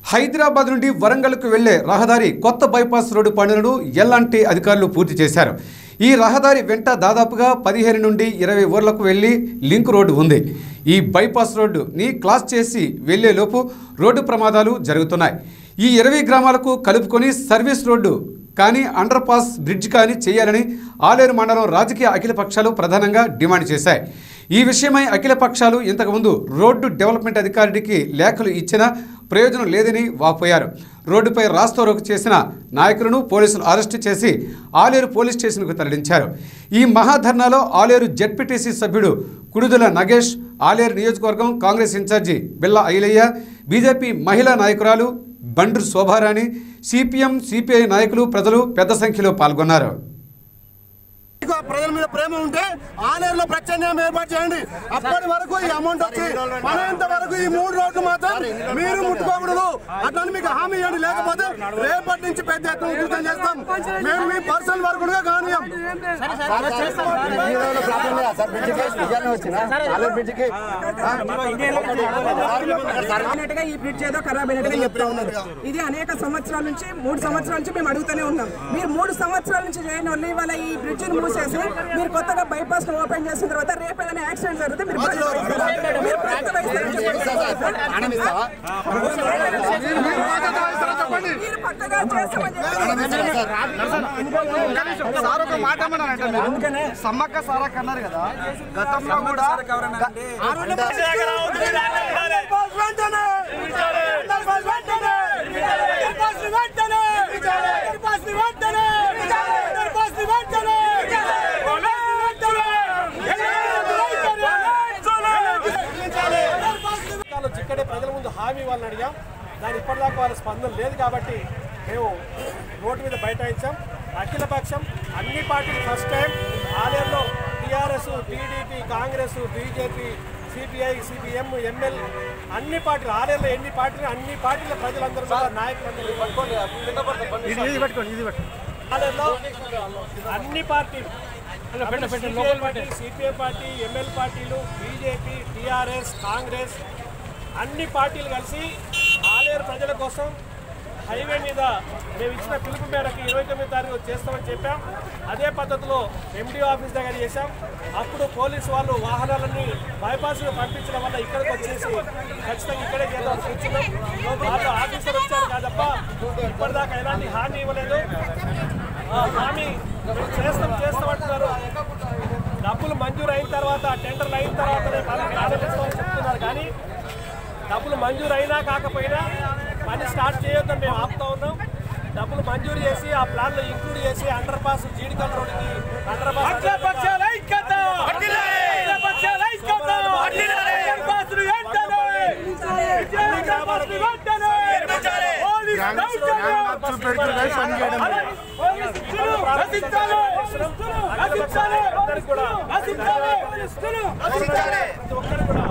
హైదరాబాద్ నుండి వరంగల్కు వెళ్లే రహదారి కొత్త బైపాస్ రోడ్డు పనులను ఎల్లాంటి అధికారులు పూర్తి చేశారు ఈ రహదారి వెంట దాదాపుగా పదిహేను నుండి ఇరవై ఊర్లకు వెళ్లి లింక్ రోడ్డు ఉంది ఈ బైపాస్ రోడ్డుని క్లాస్ చేసి వెళ్లేలోపు రోడ్డు ప్రమాదాలు జరుగుతున్నాయి ఈ ఇరవై గ్రామాలకు కలుపుకొని సర్వీస్ రోడ్డు కానీ అండర్ పాస్ బ్రిడ్జ్ కానీ చేయాలని ఆలేరు మండలం రాజకీయ అఖిల పక్షాలు ప్రధానంగా డిమాండ్ చేశాయి ఈ విషయమై అఖిల పక్షాలు ఇంతకుముందు రోడ్డు డెవలప్మెంట్ అధికారికి లేఖలు ఇచ్చినా ప్రయోజనం లేదని వాపోయారు రోడ్డుపై రాస్తారోకు చేసిన నాయకులను పోలీసులు అరెస్టు చేసి ఆలేరు పోలీస్ స్టేషన్కు తరలించారు ఈ మహాధర్నాలో ఆలేరు జెడ్పీటీసీ సభ్యుడు కుడుదల నగేష్ ఆలేరు నియోజకవర్గం కాంగ్రెస్ ఇన్ఛార్జి బిల్లా ఐలయ్య బీజేపీ మహిళా నాయకురాలు బండ్రు శోభారాణి సిపిఎం సిపిఐ నాయకులు ప్రజలు పెద్ద సంఖ్యలో పాల్గొన్నారు మీకు ప్రజల మీద ప్రేమ ఉంటే ఆలేరులో ప్రత్యామ్నాయం ఏర్పాటు చేయండి అప్పటి వరకు ఈ అమౌంట్ వచ్చి పనేంత వరకు ఈ మూడు రోడ్లు మాత్రం మీరు ముట్టుకోకూడదు అట్లా మీకు హామీ ఇవ్వండి లేకపోతే రేపటి నుంచి పెద్ద ఎత్తున ఉధృతం చేస్తాం మేము మీ పర్సనల్ వరకు కానియం అన్నట్టుగా ఈ బ్రిడ్జ్ ఏదో ఖరాబ్ అయినట్టుగా చెప్తా ఉన్నారు ఇది అనేక సంవత్సరాల నుంచి మూడు సంవత్సరాల నుంచి మేము అడుగుతూనే ఉన్నాం మీరు మూడు సంవత్సరాల నుంచి చేయని వాళ్ళు ఇవాళ ఈ బ్రిడ్జ్ ని మూసేసి మీరు కొత్తగా బైపాస్ ఓపెన్ చేసిన తర్వాత రేపు ఏదైనా యాక్సిడెంట్ జరిగితే మీరు బాధ్యత వహిస్తారా? మీరు బాధ్యత వహిస్తారని చెప్పండి. మీరు పక్కగా చేస్తామని చెప్పి సార్ ఒక మాట ఏమన్నారంటే మీరు సమ్మక్క సారక్క అన్నారు కదా గతంలో కూడా వాళ్ళు చిక్కడే ప్రజల ముందు హామీ వాళ్ళని అడిగాం దాని ఇప్పటిదాకా వాళ్ళ స్పందన లేదు కాబట్టి మేము రోడ్డు మీద బైఠాయించాం అఖిల పక్షం అన్ని పార్టీలు ఫస్ట్ టైం ఆలయంలో TRS TDP Congress BJP CPI CPM ML అన్ని పార్టీలు ఆలయంలో ఎన్ని పార్టీలు అన్ని పార్టీల ప్రజలందరూ కూడా నాయకులందరూ ఆలయంలో అన్ని పార్టీలు CPI party CPM party ML పార్టీలు బీజేపీ టీఆర్ఎస్ కాంగ్రెస్ అన్ని పార్టీలు కలిసి ఆలేరు ప్రజల కోసం హైవే మీద మేము ఇచ్చిన పిలుపు మేరకు ఇరవై తొమ్మిది తారీఖు చేస్తామని చెప్పాం అదే పద్ధతిలో ఎండి ఆఫీస్ దగ్గర చేశాం అప్పుడు పోలీసు వాళ్ళు వాహనాలన్నీ బైపాస్ పంపించడం వల్ల ఇక్కడికి వచ్చేసి ఖచ్చితంగా ఇక్కడే చేద్దాం కూర్చున్నాం వాళ్ళు ఆఫీసర్ వచ్చారు కాదప్ప ఇప్పటిదాకా ఎలాంటి హామీ ఇవ్వలేదు ఆ హామీ మేము చేస్తాం చేస్తాం అంటున్నారు డబ్బులు మంజూరు అయిన తర్వాత టెండర్లు అయిన తర్వాతనే పనులు ప్రారంభిస్తామని చెప్తున్నారు కానీ డబ్బులు మంజూరు అయినా కాకపోయినా పని స్టార్ట్ చేయొద్దని మేము ఆపుతా ఉన్నాం డబ్బులు మంజూరు చేసి ఆ ప్లాన్ లో ఇంక్లూడ్ చేసి అండర్ పాస్ జీడికల్ రోడ్డుకి అండర్ పాస్ అందరికీ కూడా ప్రతి ఒక్కరు కూడా